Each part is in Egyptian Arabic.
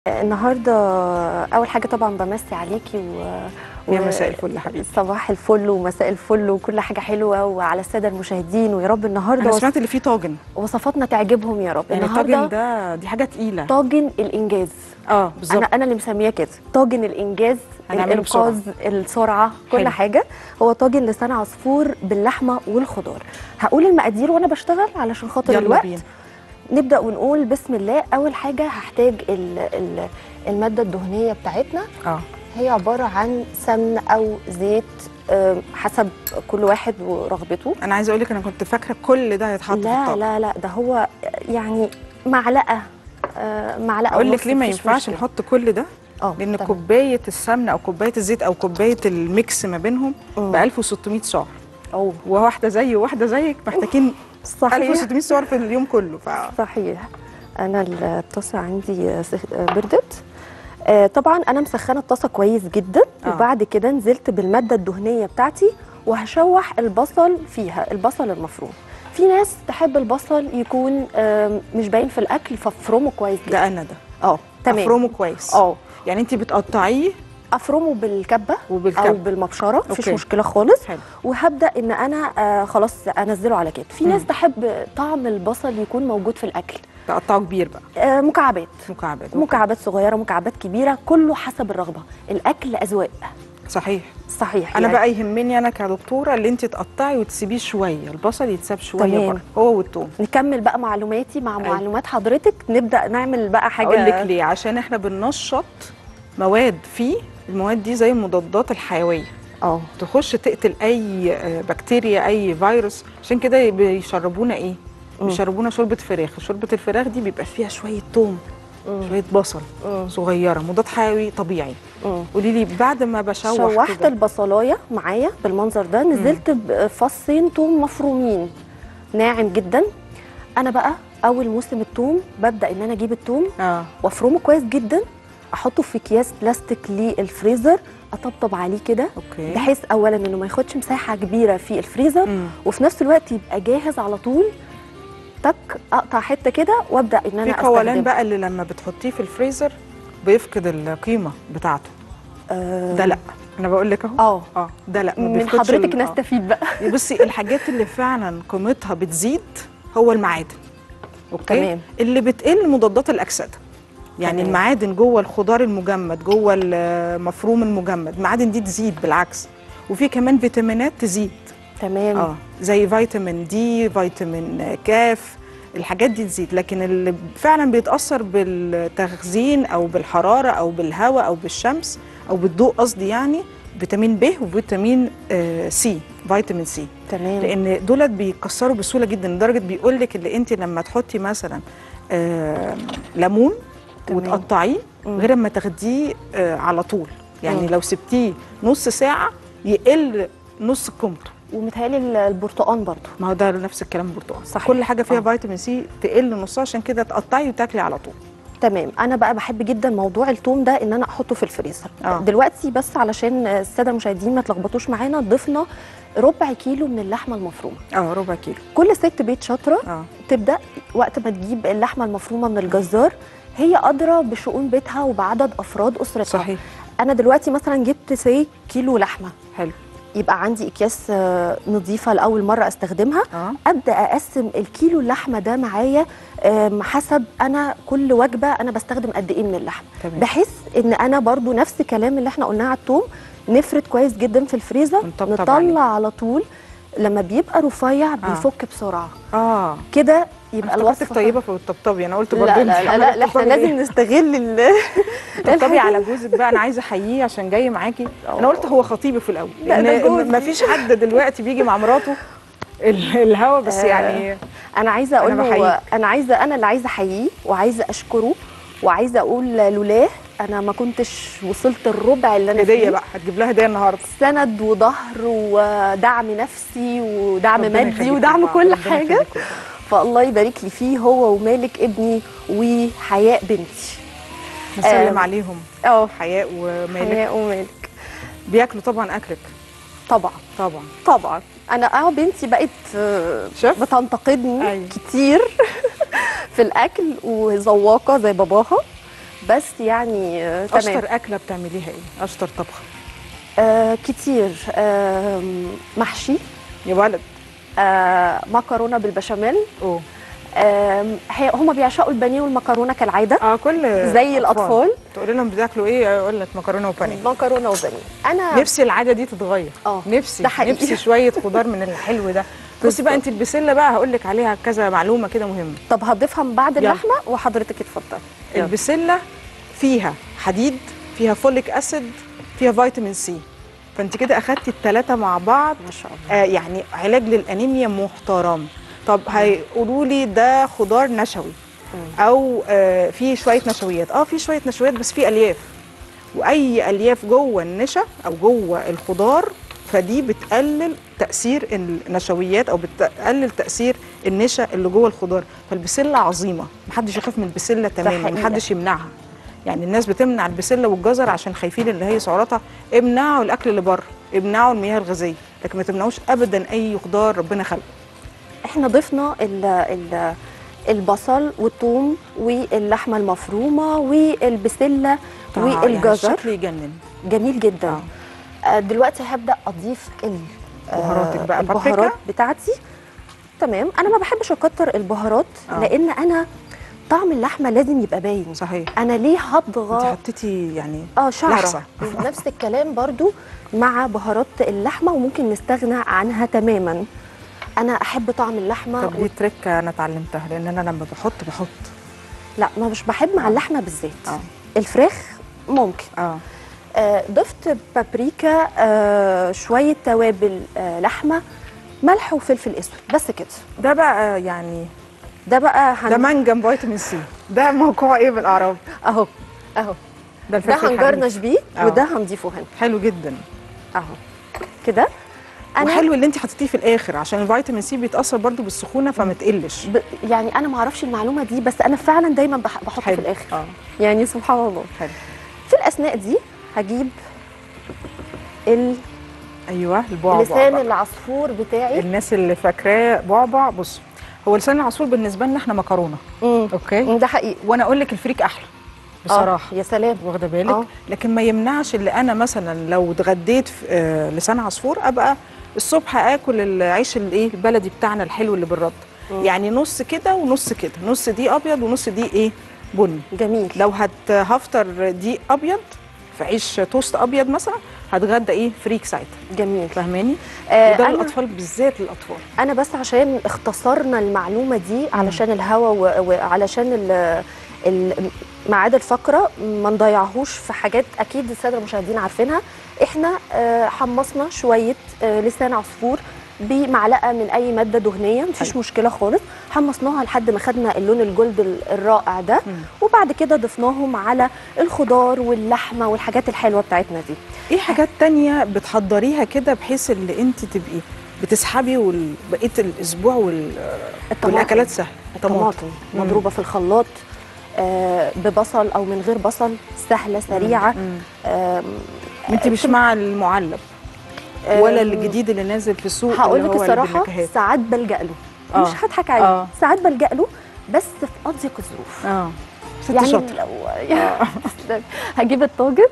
النهارده اول حاجه طبعا بمسي عليكي و يا مساء الفل يا حبيبي صباح الفل ومساء الفل وكل حاجه حلوه وعلى الساده المشاهدين ويا رب النهارده انا وص- سمعت اللي فيه طاجن وصفاتنا تعجبهم يا رب يعني النهارده الطاجن ده دي حاجه تقيله طاجن الانجاز اه انا بالظبط انا اللي مسميه كده طاجن الانجاز هنعمله الانقاذ السرعه كل حلو. حاجه هو طاجن لسان عصفور باللحمه والخضار هقول المقادير وانا بشتغل علشان خاطر يلا الوقت بينا نبدا ونقول بسم الله اول حاجه هحتاج ال ال الماده الدهنيه بتاعتنا اه هي عباره عن سمن او زيت آم، حسب كل واحد ورغبته انا عايزه اقول لك انا كنت فاكره كل ده هيتحط في لا الطاجن لا لا ده هو يعني معلقه آه، معلقه اقول ونص، لك ليه ما مفيش ينفعش مشكلة. نحط كل ده اه لان تمام. كوبايه السمنه او كوبايه الزيت او كوبايه الميكس ما بينهم مم. ب 1600 سعر أوه. وواحده زيي وواحده زيك محتاجين صحيح 1600 سعر في اليوم كله ف صحيح انا الطاسه عندي آه، سخ- آه، بردت آه، طبعا انا مسخنه الطاسه كويس جدا آه. وبعد كده نزلت بالماده الدهنيه بتاعتي وهشوح البصل فيها البصل المفروم في ناس تحب البصل يكون آم، مش باين في الاكل فافرمه كويس جدا ده انا ده اه تمام افرمه كويس اه يعني انت بتقطعيه افرمه بالكبه او وبالكب بالمبشره مفيش أوكي. مشكله خالص حلو وهبدا ان انا آه خلاص انزله على كده في ناس مم. تحب طعم البصل يكون موجود في الاكل تقطعه كبير بقى آه مكعبات مكعبات أوكي. مكعبات صغيره مكعبات كبيره كله حسب الرغبه الاكل اذواق صحيح صحيح انا يعني بقى يهمني انا كدكتوره اللي انت تقطعي وتسيبيه شويه البصل يتساب شويه تمام. بره هو والثوم نكمل بقى معلوماتي مع أيوة. معلومات حضرتك نبدا نعمل بقى حاجه اقول لك ليه عشان احنا بننشط مواد فيه المواد دي زي المضادات الحيويه اه تخش تقتل اي آه، بكتيريا اي فيروس عشان كده بيشربونا ايه مم. بيشربونا شوربه فراخ شوربه الفراخ دي بيبقى فيها شويه توم مم. شويه بصل مم. صغيره مضاد حيوي طبيعي مم. قولي لي بعد ما بشوح شوحت كده البصلايه معايا بالمنظر ده نزلت بفصين توم مفرومين ناعم جدا انا بقى اول موسم التوم ببدا ان انا اجيب التوم اه وافرمه كويس جدا احطه في اكياس بلاستيك للفريزر اطبطب عليه كده اوكي بحيث اولا انه ما ياخدش مساحه كبيره في الفريزر مم. وفي نفس الوقت يبقى جاهز على طول تك اقطع حته كده وابدا ان في انا قولان استخدمه بقى اللي لما بتحطيه في الفريزر بيفقد القيمه بتاعته آه، ده لا انا بقول لك اهو اه اه ده لا ما من بيفقدش حضرتك ال- آه. نستفيد بقى بصي الحاجات اللي فعلا قيمتها بتزيد هو المعادن اوكي تمام. اللي بتقل مضادات الاكسده يعني تمام. المعادن جوه الخضار المجمد جوه المفروم المجمد المعادن دي تزيد بالعكس وفي كمان فيتامينات تزيد تمام اه زي فيتامين دي فيتامين كاف الحاجات دي تزيد لكن اللي فعلا بيتاثر بالتخزين او بالحراره او بالهواء او بالشمس او بالضوء قصدي يعني فيتامين ب وفيتامين آه سي فيتامين سي تمام لان دولت بيكسروا بسهوله جدا لدرجه بيقول لك اللي انت لما تحطي مثلا آه ليمون تمام. وتقطعيه مم. غير اما تاخديه آه على طول يعني مم. لو سبتيه نص ساعه يقل نص قيمته ومتهيألي ال- البرتقان برضو ما هو ده نفس الكلام برتقال صحيح. كل حاجه فيها آه. فيتامين سي تقل نصها عشان كده تقطعي وتاكلي على طول تمام انا بقى بحب جدا موضوع التوم ده ان انا احطه في الفريزر آه. دلوقتي بس علشان الساده المشاهدين ما تلخبطوش معانا ضفنا ربع كيلو من اللحمه المفرومه اه ربع كيلو كل ست بيت شاطره اه تبدا وقت ما تجيب اللحمه المفرومه من الجزار هي ادرى بشؤون بيتها وبعدد افراد اسرتها صحيح انا دلوقتي مثلا جبت سي كيلو لحمه حلو يبقى عندي اكياس آه، نظيفه لاول مره استخدمها اه ابدا اقسم الكيلو اللحمه ده معايا آم، حسب انا كل وجبه انا بستخدم قد ايه من اللحمه تمام بحيث ان انا برضو نفس الكلام اللي احنا قلناه على التوم نفرد كويس جدا في الفريزر ونطبطب نطلع عليه. على طول لما بيبقى رفيع بيفك بسرعه اه كده يبقى افتكرتك الوصفه طيبه فبتطبطبي انا قلت برضه لا انت لا لا, عمالة لا, لا احنا تطبطبي لازم إيه؟ نستغل ال طبطبي الحاجة. على جوزك بقى انا عايزه احييه عشان جاي معاكي انا قلت هو خطيبي في الاول لا، ده لان جوزي. ما فيش حد دلوقتي بيجي مع مراته ال- الهوا بس آه. يعني انا عايزه اقول أنا له بحييك. انا عايزه انا اللي عايزه احييه وعايزه اشكره وعايزه اقول لولاه انا ما كنتش وصلت الربع اللي انا هديه فيه بقى هتجيب لها هديه النهارده سند وظهر ودعم نفسي ودعم ربنا مادي يخليكم ودعم لبعض، كل ربنا حاجه يخليكم لبعض. فالله يبارك لي فيه هو ومالك ابني وحياء بنتي نسلم آه. عليهم اه حياء ومالك حياء ومالك بياكلوا طبعا اكلك طبعا طبعا طبعا انا اه بنتي بقت آه، شاف؟ بتنتقدني أيوة. كتير في الاكل وذواقه زي باباها بس يعني آه، تمام اشطر اكله بتعمليها ايه اشطر طبخه آه كتير آه محشي يا ولد آه مكرونه بالبشاميل اوه آه هم بيعشقوا البانيه والمكرونه كالعاده اه كل زي الاطفال تقولي لهم بتاكلوا ايه يقول لك مكرونه وبانيه مكرونه وبانيه انا نفسي العاده دي تتغير اه نفسي ده حقيقي. نفسي شويه خضار من الحلو ده بصي بقى انت البسله بقى هقول لك عليها كذا معلومه كده مهمه طب هضيفها من بعد يلا. اللحمه وحضرتك اتفضلي يلا. البسله فيها حديد فيها فوليك اسيد فيها فيتامين سي فانت كده اخدتي الثلاثه مع بعض ما شاء الله آه يعني علاج للانيميا محترم طب هيقولوا لي ده خضار نشوي او آه في شويه نشويات اه في شويه نشويات بس في الياف واي الياف جوه النشا او جوه الخضار فدي بتقلل تاثير النشويات او بتقلل تاثير النشا اللي جوه الخضار فالبسله عظيمه محدش يخاف من البسله تماما حقيقة. محدش يمنعها يعني الناس بتمنع البسله والجزر عشان خايفين اللي هي سعراتها امنعوا الاكل اللي بره امنعوا المياه الغازيه لكن ما تمنعوش ابدا اي خضار ربنا خلقه احنا ضفنا ال ال البصل والثوم واللحمه المفرومه والبسله والجزر يعني شكل يجنن جميل جدا آه. دلوقتي هبدا اضيف ال آه، بهاراتك بقى، البهارات بابريكا؟ بتاعتي تمام انا ما بحبش اكتر البهارات آه. لان انا طعم اللحمه لازم يبقى باين صحيح انا ليه انت هضغط حطيتي يعني اه شعره لحظة. نفس الكلام برضو مع بهارات اللحمه وممكن نستغنى عنها تماما انا احب طعم اللحمه طب دي تريك انا اتعلمتها لان انا لما بحط بحط لا ما مش بحب مع اللحمه بالذات اه الفراخ ممكن اه آه ضفت بابريكا آه شويه توابل آه لحمه ملح وفلفل اسود بس كده ده بقى يعني ده بقى ده هن... منجم فيتامين سي ده موقعه ايه بالاعراب اهو اهو ده ده الفلفل هنجرنش الحامي. بيه آه. وده هنضيفه هنا حلو جدا اهو كده انا وحلو اللي انت حطيتيه في الاخر عشان الفيتامين سي بيتاثر برضو بالسخونه فما تقلش ب... يعني انا ما اعرفش المعلومه دي بس انا فعلا دايما بح... بحطه في حلو. الاخر اه يعني سبحان الله حلو في الاثناء دي هجيب ال- ايوه البعبع لسان بقى. العصفور بتاعي الناس اللي فاكراه بعبع بص هو لسان العصفور بالنسبه لنا احنا مكرونه مم. اوكي ده حقيقي وانا اقول لك الفريك احلى بصراحه آه. يا سلام واخده بالك آه. لكن ما يمنعش اللي انا مثلا لو اتغديت في آه، لسان عصفور ابقى الصبح اكل العيش الايه البلدي بتاعنا الحلو اللي بالرد مم. يعني نص كده ونص كده نص دي ابيض ونص دي ايه بني جميل لو هت هفطر دي ابيض في عيش توست ابيض مثلا هتغدى ايه فريك ساعتها جميل فاهماني آه وده أنا, للاطفال بالذات للاطفال انا بس عشان اختصرنا المعلومه دي علشان الهوا و- وعلشان ال- ال- ميعاد الفقره ما نضيعهوش في حاجات اكيد الساده المشاهدين عارفينها احنا آه، حمصنا شويه آه، لسان عصفور بمعلقه من اي ماده دهنيه مفيش حلو. مشكله خالص حمصناها لحد ما خدنا اللون الجلد ال- الرائع ده مم. وبعد كده ضفناهم على الخضار واللحمه والحاجات الحلوه بتاعتنا دي ايه حاجات تانية بتحضريها كده بحيث اللي انت تبقي بتسحبي وال- بقيه الاسبوع وال... الطماطم. والاكلات سهله الطماطم مم. مضروبه في الخلاط آه، ببصل او من غير بصل سهله سريعه مم. آم، انت مش مع المعلب ولا الجديد اللي نازل في السوق هقول اللي لك هو اللي الصراحه بالنكهات. ساعات بلجأ له آه. مش هضحك عليه آه. ساعات بلجأ له بس في اضيق الظروف اه ست يعني شاطر لو تسلم. هجيب الطاجن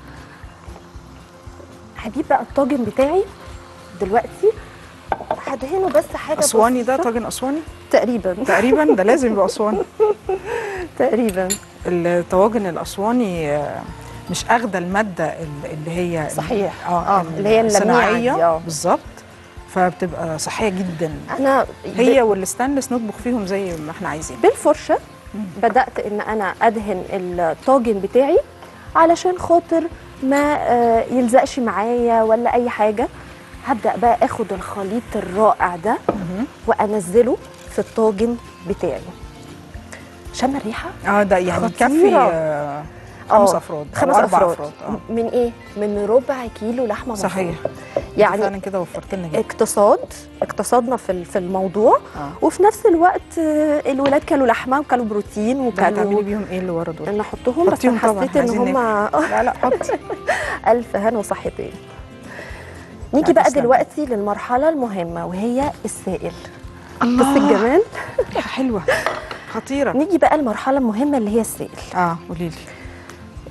هجيب بقى الطاجن بتاعي دلوقتي هدهنه بس حاجه اسواني ده بسيطة. طاجن اسواني تقريبا تقريبا ده لازم يبقى اسواني تقريبا الطواجن الاسواني آه، مش اخده الماده ال- اللي هي صحيح. اه آه، اللي هي اللميعة دي، الصناعيه آه. بالظبط فبتبقى صحيه جدا انا هي والستانلس نطبخ فيهم زي ما احنا عايزين بالفرشه بدات ان انا ادهن الطاجن بتاعي علشان خاطر ما آه، يلزقش معايا ولا اي حاجه هبدا بقى اخد الخليط الرائع ده مهم. وانزله في الطاجن بتاعي شم الريحه اه ده يعني خطيرة. يكفي آه، خمس آه، افراد أو خمس أربع افراد, افراد اه من ايه من ربع كيلو لحمه مفرومة. صحيح يعني فعلا كده وفرت لنا جدا اقتصاد اقتصادنا في ال- في الموضوع اه وفي نفس الوقت آه، الولاد كلوا لحمه وكلوا بروتين ده هتعملي وكلوا بيهم ايه اللي ورا دول ان احطهم بس حطيهم طبعاً، حسيت ان عايزين هم لا لا حطي الف هنا وصحتين نيجي لا، بقى تسلم. دلوقتي للمرحله المهمه وهي السائل بس الله الجمال ريحه حلوه خطيره نيجي بقى المرحله المهمه اللي هي السائل اه قولي لي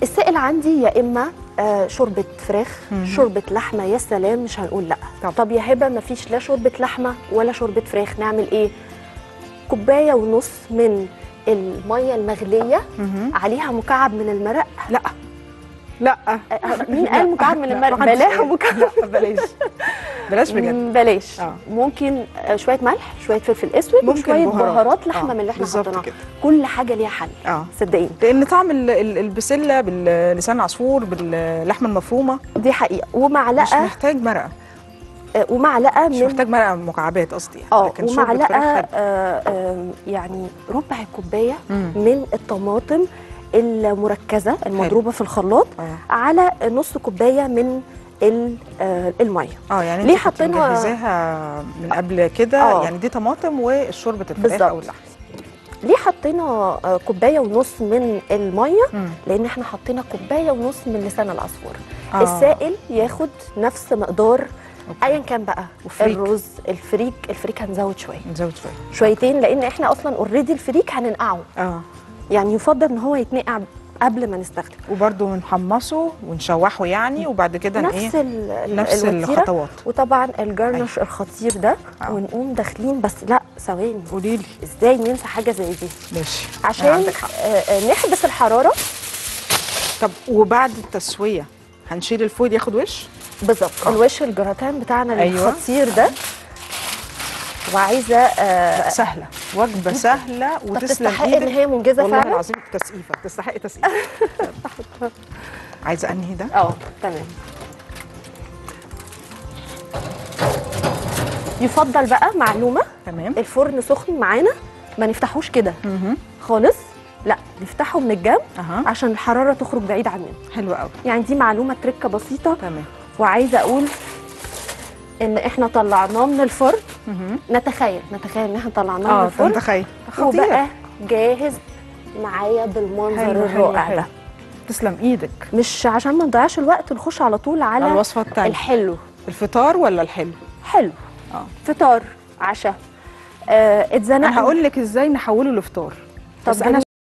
السائل عندي يا اما آه شوربه فراخ مهم. شوربه لحمه يا سلام مش هنقول لا طب. طب يا هبه مفيش لا شوربه لحمه ولا شوربه فراخ نعمل ايه كوبايه ونص من الميه المغليه مهم. عليها مكعب من المرق لا لا آه، مين قال مكعب من لا، المرق محدش بلاها قال. مكعب لا بلاش بلاش بجد مم، بلاش آه. ممكن آه، شويه ملح شويه فلفل اسود ممكن وشويه بهارات. بهارات لحمه آه، من اللي احنا بالظبط حطيناها كده. كل حاجه ليها حل اه صدقيني لان طعم ال- ال- البسله باللسان العصفور باللحمه المفرومه دي حقيقه مش ومعلقه محتاج مرقه آه، ومعلقه مش من محتاج مرقه مكعبات قصدي يعني. اه لكن شوربة ومعلقه فراخ حلو. آه، آه، يعني ربع كوبايه مم. من الطماطم المركزه المضروبه في الخلاط اه على نص كوبايه من ال- آه، الميه اه يعني ليه انت كنت حاطينها- مجهزاها من قبل كده آه. يعني دي طماطم وشوربه الفراخ بالظبط. او اللحم ليه حطينا آه، كوبايه ونص من الميه مم. لان احنا حطينا كوبايه ونص من لسان العصفور آه. السائل ياخد نفس مقدار أوكي. ايا كان بقى وفريك. الرز الفريك الفريك هنزود شويه نزود شويه شويتين لان احنا اصلا اوريدي الفريك هننقعه اه يعني يفضل ان هو يتنقع قبل ما نستخدم وبرده نحمصه ونشوحه يعني وبعد كده ن- نفس ايه ال- ال- نفس الوتيرة. الخطوات وطبعا الجرنش الخطير ده آه. ونقوم داخلين بس لا ثواني قولي لي ازاي ننسى حاجه زي دي ماشي عشان عندك حق آه، آه، نحبس الحراره طب وبعد التسويه هنشيل الفويل ياخد وش بالظبط الوش الجراتان بتاعنا أيوة. الخطير ده وعايزه آه، لا سهله وجبه سهله طب وتسلم تستحق ان ايدك هي منجزه والله فعلا العظيم تسقيفه تستحق تسقيفه عايزه انهي ده اه تمام يفضل بقى معلومه تمام الفرن سخن معانا ما نفتحوش كده اها خالص لا نفتحه من الجنب اها عشان الحراره تخرج بعيد عننا حلو قوي يعني دي معلومه تركه بسيطه تمام وعايزه اقول ان احنا طلعناه من الفرن اها نتخيل نتخيل ان احنا طلعناه من اه الفرن تخيل خطير وبقى جاهز معايا بالمنظر حلو، حلو، الرائع حلو. ده تسلم ايدك مش عشان ما نضيعش الوقت نخش على طول على على الوصفه الثانيه الحلو الفطار ولا الحلو حلو اه فطار عشاء آه اتزنقنا انا هقول لك ازاي نحوله لفطار طب بس انا